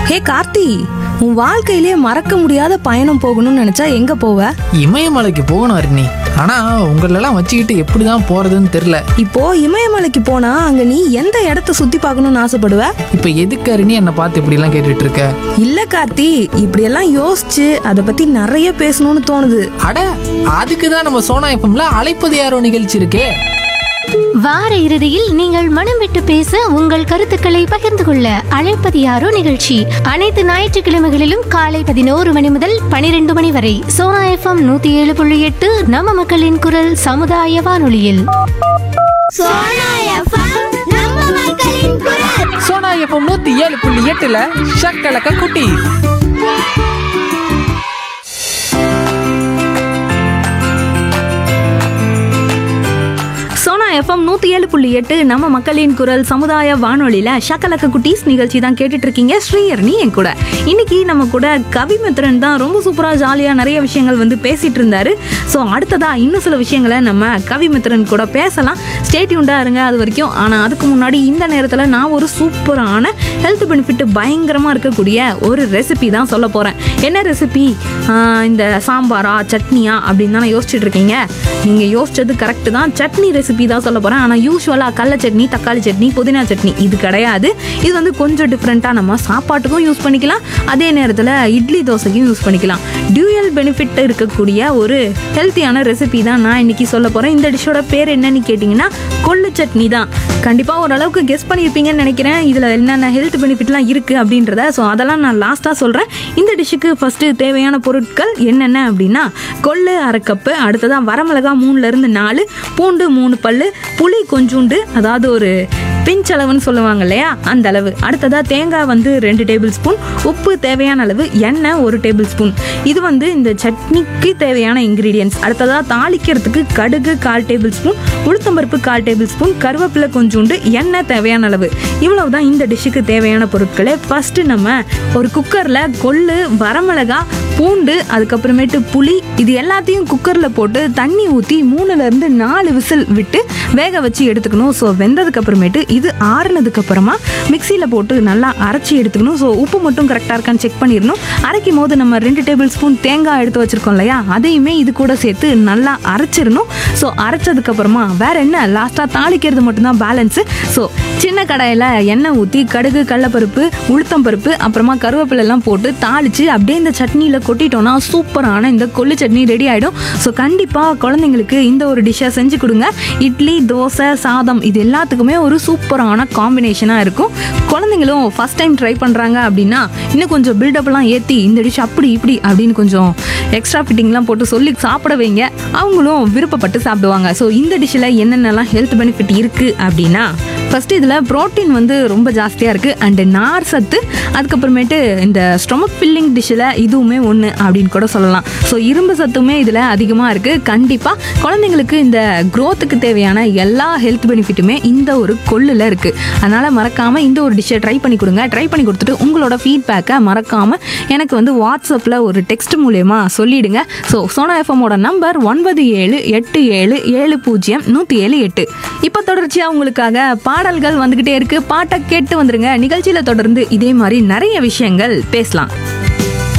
ஹே கார்த்தி உன் வாழ்க்கையிலே மறக்க முடியாத பயணம் போகணும்னு நினைச்சா எங்க போவ இமயமலைக்கு போகணும் அருணி ஆனா உங்களெல்லாம் வச்சுக்கிட்டு எப்படிதான் போறதுன்னு தெரியல இப்போ இமயமலைக்கு போனா அங்க நீ எந்த இடத்த சுத்தி பார்க்கணும்னு ஆசைப்படுவ இப்ப எதுக்கு அருணி என்னை பார்த்து இப்படி எல்லாம் கேட்டுட்டு இருக்க இல்ல கார்த்தி இப்படியெல்லாம் யோசிச்சு அதை பத்தி நிறைய பேசணும்னு தோணுது அட அதுக்கு தான் நம்ம சோனா எஃப்எம்ல அழைப்பது யாரோ நிகழ்ச்சி இருக்கே வார இறுதியில் நீங்கள் மனம் விட்டு பேச உங்கள் கருத்துக்களை பகிர்ந்து கொள்ள அழைப்பது யாரோ நிகழ்ச்சி அனைத்து ஞாயிற்றுக்கிழமைகளிலும் காலை பதினோரு மணி முதல் பனிரெண்டு மணி வரை சோனா எஃப்எம் நூத்தி ஏழு புள்ளி எட்டு நம்ம மக்களின் குரல் சமுதாய வானொலியில் சோனா எஃப்எம் நூத்தி ஏழு புள்ளி எட்டுல ஷக்கலக்க குட்டி சோனா எஃப்எம் நூத்தி ஏழு புள்ளி எட்டு நம்ம மக்களின் குரல் சமுதாய வானொலியில ஷக்கலக்க குட்டீஸ் நிகழ்ச்சி தான் கேட்டுட்டு இருக்கீங்க ஸ்ரீயர்னி என் கூட இன்னைக்கு நம்ம கூட கவிமித்ரன் தான் ரொம்ப சூப்பரா ஜாலியா நிறைய விஷயங்கள் வந்து பேசிட்டு இருந்தாரு ஸோ அடுத்ததா இன்னும் சில விஷயங்களை நம்ம கவிமித்ரன் கூட பேசலாம் ஸ்டேட்யூண்டா இருங்க அது வரைக்கும் ஆனா அதுக்கு முன்னாடி இந்த நேரத்துல நான் ஒரு சூப்பரான ஹெல்த் பெனிஃபிட் பயங்கரமா இருக்கக்கூடிய ஒரு ரெசிபி தான் சொல்ல போறேன் என்ன ரெசிபி இந்த சாம்பாரா சட்னியா அப்படின்னு தானே யோசிச்சுட்டு இருக்கீங்க நீங்க யோசிச்சது கரெக்ட் தான் சட்னி ரெசிபி தான் சொல்ல போறேன் ஆனா யூஸ்வலா கடல சட்னி தக்காளி சட்னி புதினா சட்னி இது கிடையாது இது வந்து கொஞ்சம் டிஃப்ரெண்டா நம்ம சாப்பாட்டுக்கும் யூஸ் பண்ணிக்கலாம் அதே நேரத்துல இட்லி தோசைக்கும் யூஸ் பண்ணிக்கலாம் டியூயல் பெனிஃபிட் இருக்கக்கூடிய ஒரு ஹெல்த்தியான ரெசிபி தான் நான் இன்னைக்கு சொல்ல போறேன் இந்த டிஷ்ஷோட பேர் என்னன்னு கேட்டிங்கன்னா கொள்ளு சட்னி தான் கண்டிப்பா ஓரளவுக்கு கெஸ் பண்ணியிருப்பீங்கன்னு நினைக்கிறேன் இதுல என்னென்ன ஹெல்த் பெனிஃபிட்லாம் இருக்கு அப்படின்றத ஸோ அதெல்லாம் நான் லாஸ்டா சொல்றேன் இந்த டிஷ்ஷுக்கு ஃபர்ஸ்ட் தேவையான பொருட்கள் என்னென்ன அப்படின்னா கொள்ளு அரை கப்பு அடுத்ததா வரமிளகா மூணுல இருந்து நாலு பூண்டு மூணு பல்லு புளி கொஞ்சூண்டு அதாவது ஒரு பிஞ்ச் அளவுன்னு சொல்லுவாங்க இல்லையா அந்த அளவு அடுத்ததா தேங்காய் வந்து ரெண்டு டேபிள் ஸ்பூன் உப்பு தேவையான அளவு எண்ணெய் ஒரு டேபிள் ஸ்பூன் இது வந்து இந்த சட்னிக்கு தேவையான இன்கிரீடியன்ஸ் அடுத்ததா தாளிக்கிறதுக்கு கடுகு கால் டேபிள் ஸ்பூன் உளுத்தம்பருப்பு கால் டேபிள் ஸ்பூன் கருவேப்பிலை கொஞ்சோண்டு எண்ணெய் தேவையான அளவு இவ்வளவுதான் இந்த டிஷ்ஷுக்கு தேவையான பொருட்களே ஃபர்ஸ்ட் நம்ம ஒரு குக்கர்ல கொள்ளு வரமிளகா பூண்டு அதுக்கப்புறமேட்டு புளி இது எல்லாத்தையும் குக்கரில் போட்டு தண்ணி ஊற்றி மூணுல இருந்து நாலு விசில் விட்டு வேக வச்சு எடுத்துக்கணும் ஸோ வெந்ததுக்கு அப்புறமேட்டு இது ஆறுனதுக்கு அப்புறமா மிக்சியில் போட்டு நல்லா அரைச்சி எடுத்துக்கணும் ஸோ உப்பு மட்டும் கரெக்டாக இருக்கான்னு செக் பண்ணிடணும் அரைக்கும் போது நம்ம ரெண்டு டேபிள் ஸ்பூன் தேங்காய் எடுத்து வச்சிருக்கோம் இல்லையா அதையுமே இது கூட சேர்த்து நல்லா அரைச்சிடணும் ஸோ அரைச்சதுக்கு அப்புறமா வேற என்ன லாஸ்ட்டாக தாளிக்கிறது மட்டும்தான் பேலன்ஸு ஸோ சின்ன கடாயில் எண்ணெய் ஊற்றி கடுகு கடலப்பருப்பு உளுத்தம்பருப்பு அப்புறமா கருவேப்பிலை எல்லாம் போட்டு தாளிச்சு அப்படியே இந்த சட்னியில் கொட்டிட்டோம்னா சூப்பரான இந்த கொள்ளு சட்னி ரெடி ஆகிடும் ஸோ கண்டிப்பாக குழந்தைங்களுக்கு இந்த ஒரு டிஷ்ஷை செஞ்சு கொடுங்க இட்லி தோசை சாதம் இது எல்லாத்துக்குமே ஒரு சூப்பரான காம்பினேஷனாக இருக்கும் குழந்தைங்களும் ஃபஸ்ட் டைம் ட்ரை பண்ணுறாங்க அப்படின்னா இன்னும் கொஞ்சம் பில்டப்லாம் ஏற்றி இந்த டிஷ் அப்படி இப்படி அப்படின்னு கொஞ்சம் எக்ஸ்ட்ரா ஃபிட்டிங்லாம் போட்டு சொல்லி சாப்பிட வைங்க அவங்களும் விருப்பப்பட்டு சாப்பிடுவாங்க ஸோ இந்த டிஷ்ஷில் என்னென்னலாம் ஹெல்த் பெனிஃபிட் இருக்குது அப்படின்னா ஃபர்ஸ்ட் இதில் புரோட்டீன் வந்து ரொம்ப ஜாஸ்தியாக இருக்குது அண்டு நார் சத்து அதுக்கப்புறமேட்டு இந்த ஸ்டொமக் ஃபில்லிங் டிஷ்ஷில் இதுவுமே ஒன்று அப்படின்னு கூட சொல்லலாம் ஸோ இரும்பு சத்துமே இதில் அதிகமாக இருக்குது கண்டிப்பாக குழந்தைங்களுக்கு இந்த க்ரோத்துக்கு தேவையான எல்லா ஹெல்த் பெனிஃபிட்டுமே இந்த ஒரு கொள்ளில் இருக்குது அதனால் மறக்காமல் இந்த ஒரு டிஷ்ஷை ட்ரை பண்ணி கொடுங்க ட்ரை பண்ணி கொடுத்துட்டு உங்களோட ஃபீட்பேக்கை மறக்காமல் எனக்கு வந்து வாட்ஸ்அப்பில் ஒரு டெக்ஸ்ட் மூலயமா சொல்லிடுங்க ஸோ சோனா எஃப்எம்மோட நம்பர் ஒன்பது ஏழு எட்டு ஏழு ஏழு பூஜ்ஜியம் நூற்றி ஏழு எட்டு இப்போ தொடர்ச்சியாக உங்களுக்காக பாடல்கள் வந்துக்கிட்டே இருக்கு பாட்டை கேட்டு வந்துருங்க நிகழ்ச்சியில் தொடர்ந்து இதே மாதிரி நிறைய விஷயங்கள் பேசலாம்